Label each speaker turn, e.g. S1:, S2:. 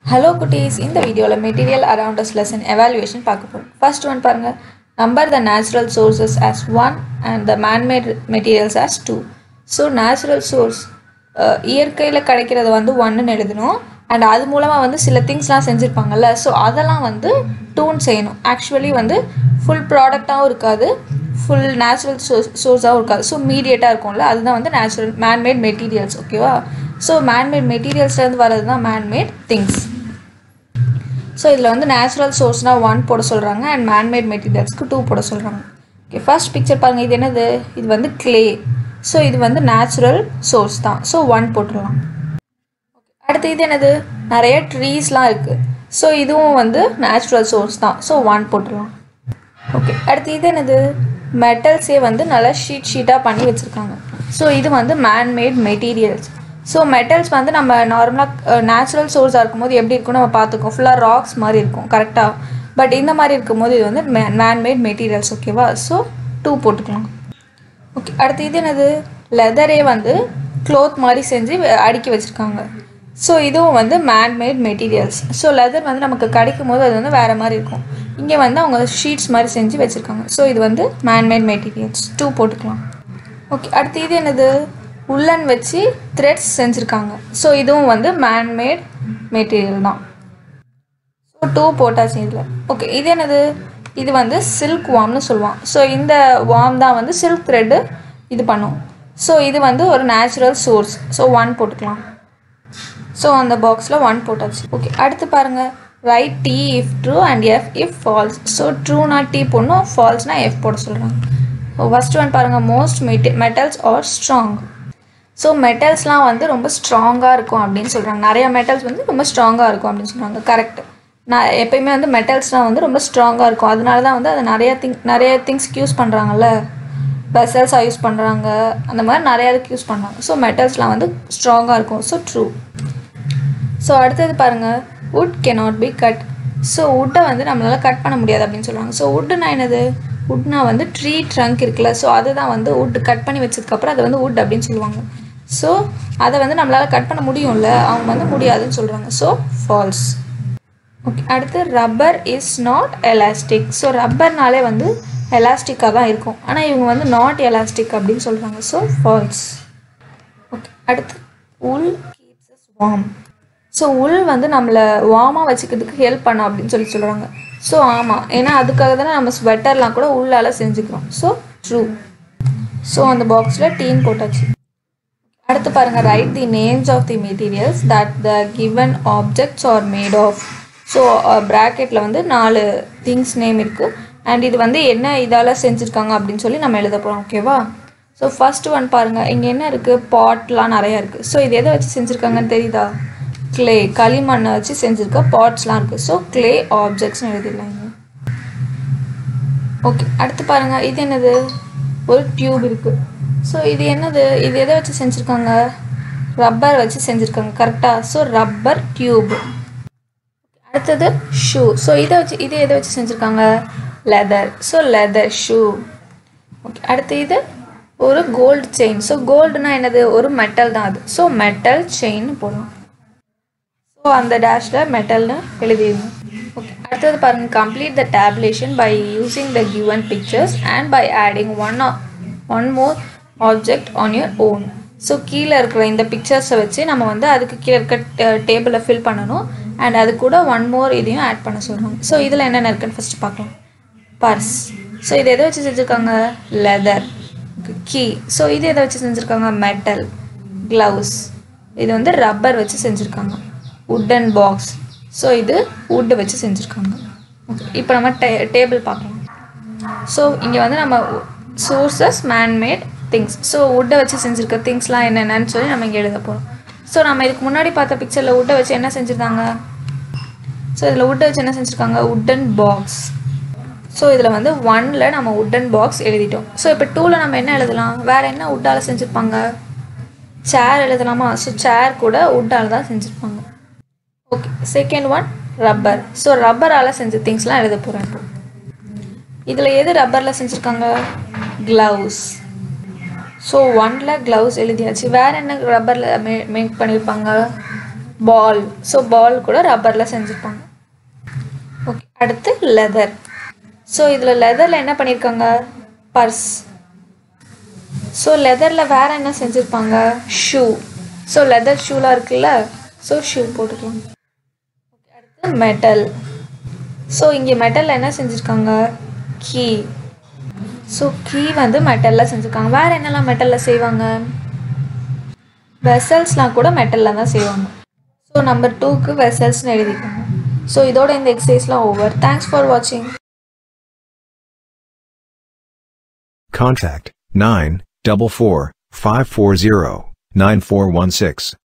S1: Hello குட்டீஸ் இந்த வீடியோவில் material around us lesson evaluation பார்க்க போகிறோம் ஃபர்ஸ்ட் ஒன் பாருங்கள் number the natural sources as one and the manmade materials as two so natural source இயற்கையில் கிடைக்கிறது வந்து ஒன்றுன்னு எழுதணும் அண்ட் அது மூலமாக வந்து சில திங்ஸ்லாம் செஞ்சுருப்பாங்கல்ல ஸோ அதெல்லாம் வந்து டூன் செய்யணும் ஆக்சுவலி வந்து ஃபுல் ப்ராடக்டாகவும் இருக்காது ஃபுல் நேச்சுரல் சோர்ஸ் சோர்ஸாகவும் இருக்காது ஸோ மீடியேட்டாக இருக்கும்ல அதுதான் வந்து நேச்சுரல் மேன்மேட் மெட்டீரியல்ஸ் ஓகேவா ஸோ மேன்மேட் மெட்டீரியல்ஸ்லேருந்து வர்றது தான் மேன்மேட் திங்ஸ் ஸோ இதில் வந்து நேச்சுரல் சோர்ஸ்னால் ஒன் போட சொல்கிறாங்க அண்ட் மேன்மேட் மெட்டீரியல்ஸ்க்கு டூ போட சொல்கிறாங்க ஓகே ஃபர்ஸ்ட் பிக்சர் பாருங்கள் இது என்னது இது வந்து க்ளே ஸோ இது வந்து நேச்சுரல் சோர்ஸ் தான் ஸோ ஒன் போட்டுடலாம் அடுத்து இது என்னது நிறைய ட்ரீஸ்லாம் இருக்குது ஸோ இதுவும் வந்து நேச்சுரல் சோர்ஸ் தான் ஸோ ஒன் போட்டுடலாம் ஓகே அடுத்து இது என்னது மெட்டல்ஸே வந்து நல்லா ஷீட் ஷீட்டாக பண்ணி வச்சுருக்காங்க ஸோ இது வந்து மேன்மேட் மெட்டீரியல்ஸ் ஸோ மெட்டல்ஸ் வந்து நம்ம நார்மலாக நேச்சுரல் சோர்ஸாக இருக்கும்போது எப்படி இருக்கும் நம்ம பார்த்துக்கோம் ஃபுல்லாக ராக்ஸ் மாதிரி இருக்கும் கரெக்டாக பட் இந்த மாதிரி இருக்கும்போது இது வந்து மேன்மேட் மெட்டீரியல்ஸ் ஓகேவா ஸோ டூ போட்டுக்கலாம் ஓகே அடுத்து இது என்னது லெதரே வந்து க்ளோத் மாதிரி செஞ்சு வ- அடுக்கி வச்சுருக்காங்க ஸோ இதுவும் வந்து மேன்மேட் மெட்டீரியல்ஸ் ஸோ லெதர் வந்து நமக்கு கிடைக்கும் போது அது வந்து வேறு மாதிரி இருக்கும் இங்கே வந்து அவங்க ஷீட்ஸ் மாதிரி செஞ்சு வச்சுருக்காங்க ஸோ இது வந்து மேன்மேட் மெட்டீரியல்ஸ் டூ போட்டுக்கலாம் ஓகே அடுத்து இது என்னது உள்ளன் வச்சு த்ரெட்ஸ் செஞ்சுருக்காங்க ஸோ இதுவும் வந்து மேன்மேட் மெட்டீரியல் தான் ஸோ டூ போட்டாச்சு இதில் ஓகே இது என்னது இது வந்து சில்க் வார்ம்னு சொல்லுவான் ஸோ இந்த வார்ம் தான் வந்து சில்க் த்ரெட்டு இது பண்ணும் ஸோ இது வந்து ஒரு நேச்சுரல் சோர்ஸ் ஸோ ஒன் போட்டுக்கலாம் ஸோ அந்த பாக்ஸில் ஒன் போட்டாச்சு ஓகே அடுத்து பாருங்கள் right T if true and F if false so ட்ரூனா டி போடணும் ஃபால்ஸ்னா எஃப் போட சொல்கிறாங்க ஸோ ஃபஸ்ட் ஒன் பாருங்கள் மோஸ்ட் மெட்டி மெட்டல்ஸ் ஆர் ஸ்ட்ராங் ஸோ மெட்டல்ஸ்லாம் வந்து ரொம்ப ஸ்ட்ராங்காக இருக்கும் அப்படின்னு சொல்கிறாங்க நிறைய மெட்டல்ஸ் வந்து ரொம்ப ஸ்ட்ராங்காக இருக்கும் அப்படின்னு சொல்கிறாங்க கரெக்ட் நான் எப்பயுமே வந்து மெட்டல்ஸ்லாம் வந்து ரொம்ப ஸ்ட்ராங்காக இருக்கும் அதனால தான் வந்து அதை நிறைய திங் நிறைய திங்ஸ்க்கு யூஸ் பண்ணுறாங்கல்ல வெசல்ஸாக யூஸ் பண்ணுறாங்க அந்த மாதிரி நிறையா இதுக்கு யூஸ் பண்ணுறாங்க ஸோ மெட்டல்ஸ்லாம் வந்து ஸ்ட்ராங்காக இருக்கும் ஸோ ட்ரூ ஸோ அடுத்தது பாருங்கள் wood cannot be cut so வுட்டை வந்து நம்மளால் கட் பண்ண முடியாது அப்படின்னு சொல்லுவாங்க ஸோ வுட்னா என்னது வுட்னா வந்து ட்ரீ ட்ரங்க் இருக்குல்ல ஸோ அதுதான் வந்து wood கட் பண்ணி வச்சதுக்கப்புறம் அதை வந்து wood அப்படின்னு சொல்லுவாங்க ஸோ அதை வந்து நம்மளால் கட் பண்ண முடியும்ல அவங்க வந்து முடியாதுன்னு சொல்கிறாங்க ஸோ ஃபால்ஸ் ஓகே அடுத்து rubber is not elastic so ரப்பர்னாலே வந்து எலாஸ்டிக்காக தான் இருக்கும் ஆனால் இவங்க வந்து நாட் எலாஸ்டிக் அப்படின்னு சொல்கிறாங்க ஸோ ஃபால்ஸ் ஓகே அடுத்து wool keeps us warm so wool வந்து நம்மளை வார்மாக வச்சுக்கிறதுக்கு ஹெல்ப் பண்ணும் அப்படின்னு சொல்லி சொல்கிறாங்க ஸோ ஆமாம் ஏன்னா அதுக்காக தானே நம்ம ஸ்வெட்டர்லாம் கூட உள்ளால செஞ்சுக்கிறோம் ஸோ ட்ரூ ஸோ அந்த பாக்ஸில் டீன் போட்டாச்சு அடுத்து பாருங்கள் right the names of the materials that the given objects are made of so ப்ராக்கெட்டில் வந்து நாலு திங்ஸ் நேம் இருக்குது அண்ட் இது வந்து என்ன இதால் செஞ்சுருக்காங்க அப்படின்னு சொல்லி நம்ம எழுத போகிறோம் ஓகேவா ஸோ ஃபர்ஸ்ட் ஒன் பாருங்கள் இங்கே என்ன இருக்குது பாட்லாம் நிறையா இருக்குது ஸோ இது எதை வச்சு செஞ்சுருக்காங்கன்னு தெரியுதா க்ளே களிமண்ணை வச்சு செஞ்சுருக்க பாட்ஸ்லாம் இருக்குது ஸோ க்ளே ஆப்ஜெக்ட்ஸ்னு எழுதிடலாம் இங்க ஓகே அடுத்து பாருங்கள் இது என்னது ஒரு டியூப் இருக்குது ஸோ இது என்னது இது எதை வச்சு செஞ்சுருக்காங்க ரப்பர் வச்சு செஞ்சுருக்காங்க கரெக்டாக ஸோ ரப்பர் டியூப் அடுத்தது ஷூ ஸோ இதை வச்சு இது எதை வச்சு செஞ்சுருக்காங்க leather so leather shoe okay அடுத்து இது ஒரு கோல்டு செயின் ஸோ கோல்டுனா என்னது ஒரு மெட்டல் தான் அது ஸோ மெட்டல் செயின் போடலாம் ஸோ அந்த டேஷில் மெட்டல்னு எழுதிடுங்க ஓகே அடுத்தது பாருங்கள் complete the tabulation by using the given pictures and by adding one one more object on your own so கீழே இருக்கிற இந்த பிக்சர்ஸை வச்சு நம்ம வந்து அதுக்கு கீழே இருக்க டேபிளை ஃபில் பண்ணணும் அண்ட் அது கூட ஒன் மோர் இதையும் ஆட் பண்ண சொல்கிறாங்க ஸோ இதில் என்னென்ன இருக்குன்னு ஃபஸ்ட்டு பார்க்கலாம் பர்ஸ் ஸோ இது எதை வச்சு செஞ்சுருக்காங்க லெதர் கீ ஸோ இது எதை வச்சு செஞ்சுருக்காங்க மெட்டல் க்ளவுஸ் இது வந்து ரப்பர் வச்சு செஞ்சுருக்காங்க உட்டன் பாக்ஸ் ஸோ இது wood வச்சு செஞ்சுருக்காங்க ஓகே இப்போ நம்ம டே டேபிள் பார்க்கலாம் ஸோ இங்கே வந்து நம்ம சோர்சஸ் மேன்மேட் திங்ஸ் ஸோ வுட்டை வச்சு செஞ்சுருக்க திங்ஸ்லாம் என்னென்னு சொல்லி நம்ம இங்கே எழுத போகிறோம் ஸோ நம்ம இதுக்கு முன்னாடி பார்த்த பிக்சரில் வுட்டை வச்சு என்ன செஞ்சுருந்தாங்க ஸோ இதில் வுட்டை வச்சு என்ன செஞ்சுருக்காங்க உட்டன் பாக்ஸ் ஸோ இதில் வந்து ஒனில் நம்ம உட்டன் பாக்ஸ் எழுதிட்டோம் ஸோ இப்போ டூவில் நம்ம என்ன எழுதலாம் வேறு என்ன உட்டால் செஞ்சுருப்பாங்க சேர் எழுதலாமா ஸோ சேர் கூட உட்டால் தான் செஞ்சுருப்பாங்க okay second one rubber so ரப்பரால் செஞ்ச திங்ஸ்லாம் எழுத போகிறேன் இப்போ இதில் எது ரப்பரில் செஞ்சுருக்காங்க க்ளவுஸ் ஸோ ஒன்ல க்ளவுஸ் எழுதியாச்சு வேறு என்ன ரப்பரில் மே மேக் பண்ணியிருப்பாங்க பால் ஸோ பால் கூட ரப்பரில் செஞ்சுருப்பாங்க ஓகே அடுத்து லெதர் ஸோ இதில் லெதரில் என்ன பண்ணியிருக்காங்க பர்ஸ் ஸோ லெதரில் வேறு என்ன செஞ்சுருப்பாங்க ஷூ ஸோ லெதர் ஷூலாம் இருக்குல்ல ஸோ ஷூ போட்டுக்கலாம் ஓகே அடுத்து மெட்டல் ஸோ இங்கே மெட்டலில் என்ன செஞ்சுருக்காங்க கீ ஸோ கீ வந்து மெட்டலில் செஞ்சுருக்காங்க வேறு என்னெல்லாம் மெட்டலில் செய்வாங்க வெசல்ஸ்லாம் கூட மெட்டலில் தான் செய்வாங்க ஸோ நம்பர் டூக்கு வெசல்ஸ்னு எழுதிக்கோங்க ஸோ இதோட இந்த எக்ஸசைஸ்லாம் ஓவர் தேங்க்ஸ் ஃபார் வாட்சிங்
S2: Contact 9 double four five four zero nine four one six.